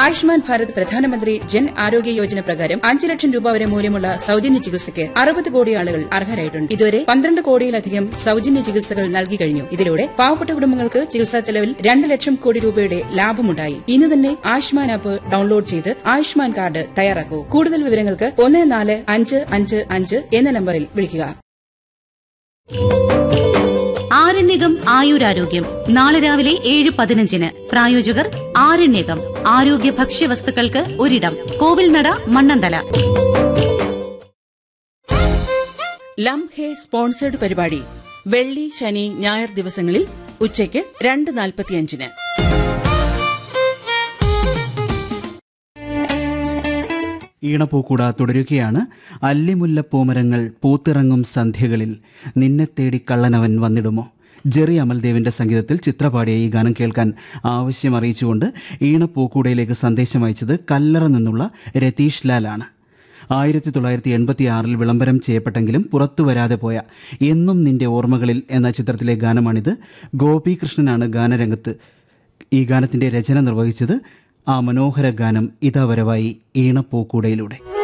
ആയുഷ്മാൻ ഭാരത് പ്രധാനമന്ത്രി ജൻ ആരോഗ്യ യോജന പ്രകാരം അഞ്ച് ലക്ഷം രൂപ വരെ മൂല്യമുള്ള സൌജന്യ ചികിത്സയ്ക്ക് അറുപത് കോടി ആളുകൾ അർഹരായിട്ടുണ്ട് ഇതുവരെ പന്ത്രണ്ട് കോടിയിലധികം സൌജന്യ ചികിത്സകൾ നൽകി കഴിഞ്ഞു ഇതിലൂടെ പാവപ്പെട്ട കുടുംബങ്ങൾക്ക് ചികിത്സാ ചെലവിൽ രണ്ട് ലക്ഷം കോടി രൂപയുടെ ലാഭമുണ്ടായി ഇന്ന് തന്നെ ആയുഷ്മാൻ ആപ്പ് ഡൌൺലോഡ് ചെയ്ത് ആയുഷ്മാൻ കാർഡ് തയ്യാറാക്കൂ കൂടുതൽ വിവരങ്ങൾക്ക് ഒന്ന് നാല് അഞ്ച് അഞ്ച് അഞ്ച് എന്ന നമ്പറിൽ വിളിക്കുക ആരണ്യകം ആയുരാരോഗ്യം നാളെ രാവിലെ ഏഴ് പതിനഞ്ചിന് പ്രായോജകർ ആരണ്യകം ആരോഗ്യ ഭക്ഷ്യവസ്തുക്കൾക്ക് ഒരിടം കോവിൽനട മണ്ണന്തല ലം ഹേ സ്പോൺസേഡ് പരിപാടി വെള്ളി ശനി ഞായർ ദിവസങ്ങളിൽ ഉച്ചയ്ക്ക് രണ്ട് നാൽപ്പത്തിയഞ്ചിന് ഈണപ്പൂക്കൂട തുടരുകയാണ് അല്ലിമുല്ലപ്പൂമരങ്ങൾ പൂത്തിറങ്ങും സന്ധ്യകളിൽ നിന്നെ തേടി കള്ളനവൻ വന്നിടുമോ ജെറി അമൽദേവിന്റെ സംഗീതത്തിൽ ചിത്രപാടിയ ഈ ഗാനം കേൾക്കാൻ ആവശ്യം അറിയിച്ചുകൊണ്ട് ഈണപ്പൂക്കൂടയിലേക്ക് സന്ദേശം അയച്ചത് കല്ലറ നിന്നുള്ള രതീഷ് ലാലാണ് ആയിരത്തി തൊള്ളായിരത്തി എൺപത്തി ആറിൽ വിളംബരം ചെയ്യപ്പെട്ടെങ്കിലും പുറത്തു വരാതെ പോയ എന്നും നിന്റെ ഓർമ്മകളിൽ എന്ന ചിത്രത്തിലെ ഗാനമാണിത് ഗോപികൃഷ്ണനാണ് ഗാനരംഗത്ത് ഈ ഗാനത്തിന്റെ രചന നിർവഹിച്ചത് ആ മനോഹര ഗാനം ഇതാ വരവായി ഈണപ്പൂക്കൂടയിലൂടെ